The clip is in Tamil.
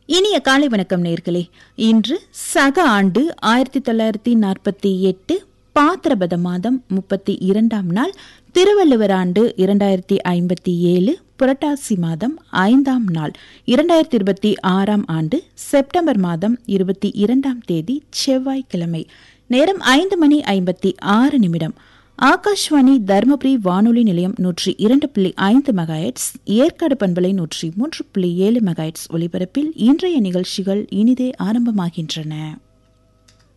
இனிய காலை வணக்கம் நேர்களே இன்று சக ஆண்டு ஆயிரத்தி தொள்ளாயிரத்தி நாற்பத்தி எட்டு பாத்திரபத மாதம் முப்பத்தி இரண்டாம் நாள் திருவள்ளுவர் ஆண்டு இரண்டாயிரத்தி ஐம்பத்தி ஏழு புரட்டாசி மாதம் ஐந்தாம் நாள் இரண்டாயிரத்தி இருபத்தி ஆறாம் ஆண்டு செப்டம்பர் மாதம் இருபத்தி இரண்டாம் தேதி செவ்வாய்க்கிழமை நேரம் ஐந்து மணி ஐம்பத்தி ஆறு நிமிடம் ஆகாஷ்வாணி தருமபுரி வானொலி நிலையம் நூற்றி இரண்டு புள்ளி ஐந்து மெகாஹெட்ஸ் ஏற்காடு பண்பலை நூற்றி மூன்று புள்ளி ஏழு மெகாஹெட்ஸ் ஒலிபரப்பில் இன்றைய நிகழ்ச்சிகள் இனிதே ஆரம்பமாகின்றன